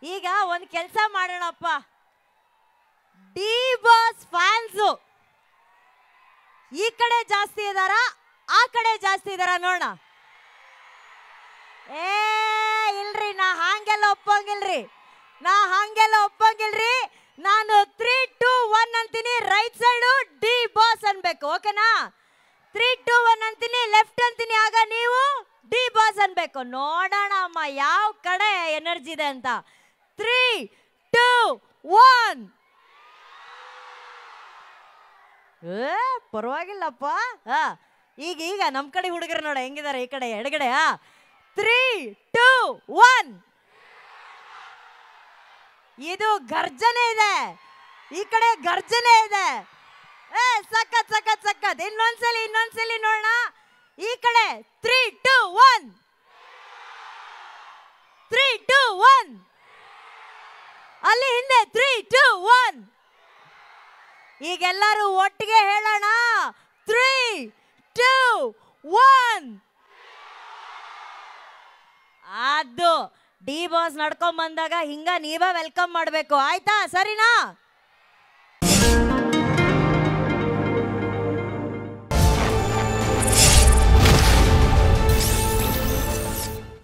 ಈಗ ಒಂದು ಕೆಲಸ ಮಾಡೋಣಪ್ಪ ಡಿ ಬಾಸ್ ಫ್ಯಾನ್ಸು ಈ ಕಡೆ ಜಾಸ್ತಿ ಇದಾರ ಆ ಕಡೆ ಜಾಸ್ತಿ ಇದಾರ ನೋಡೋಣ ಏ ಇಲ್ರಿ ನಾ ಹಂಗೆಲ್ಲ ಒಪ್ಪಂಗಿಲ್ರಿ ನಾ ಹಂಗೆಲ್ಲ ಒಪ್ಪಂಗಿಲ್ರಿ ನಾನು ತ್ರೀ ಟೂ ಒನ್ ಅಂತೀನಿ ರೈಟ್ ಸೈಡು ಡಿ ಬಾಸ್ ಅನ್ಬೇಕು ಓಕೆನಾ ತ್ರೀ ಟೂ ಒನ್ ಅಂತೀನಿ ಲೆಫ್ಟ್ ಅಂತೀನಿ ಆಗ ನೀವು ಡಿ ಬಾಸ್ ಅನ್ಬೇಕು ನೋಡೋಣ ಅಮ್ಮ ಯಾವ ಕಡೆ ಎನರ್ಜಿ ಇದೆ ಅಂತ ತ್ರೀ ಟೂ ಒನ್ ಏ ಪರವಾಗಿಲ್ಲಪ್ಪ ಹಾ ಈಗ ಈಗ ನಮ್ಮ ಕಡೆ ಹುಡುಗರು ನೋಡ ಹೆಂಗಿದ್ದಾರೆ ಈ ಕಡೆ ಎಡಗಡೆ ಹಾ ತ್ರೀ ಟೂ ಒನ್ ಇದು ಗರ್ಜನೆ ಇದೆ ಈ ಕಡೆ ಗರ್ಜನೆ ಇದೆ ಏ ಸಖತ್ ಸಖತ್ ಸಖತ್ ಇನ್ನೊಂದ್ಸಲಿ ಇನ್ನೊಂದ್ಸಲಿ ನೋಡೋಣ ಈ ಕಡೆ three two one three two one ಅಲ್ಲಿ ಹಿಂದೆ ತ್ರೀ ಟೂ ಒನ್ ಈಗೆಲ್ಲರೂ ಒಟ್ಟಿಗೆ ಹೇಳೋಣ ತ್ರೀ ಟೂ ಒನ್ ಅದು ಡಿ ಬಾಸ್ ನಡ್ಕೊಂಡ್ ಬಂದಾಗ ಹಿಂಗ ನೀವೇ ವೆಲ್ಕಮ್ ಮಾಡಬೇಕು ಆಯ್ತಾ ಸರಿನಾ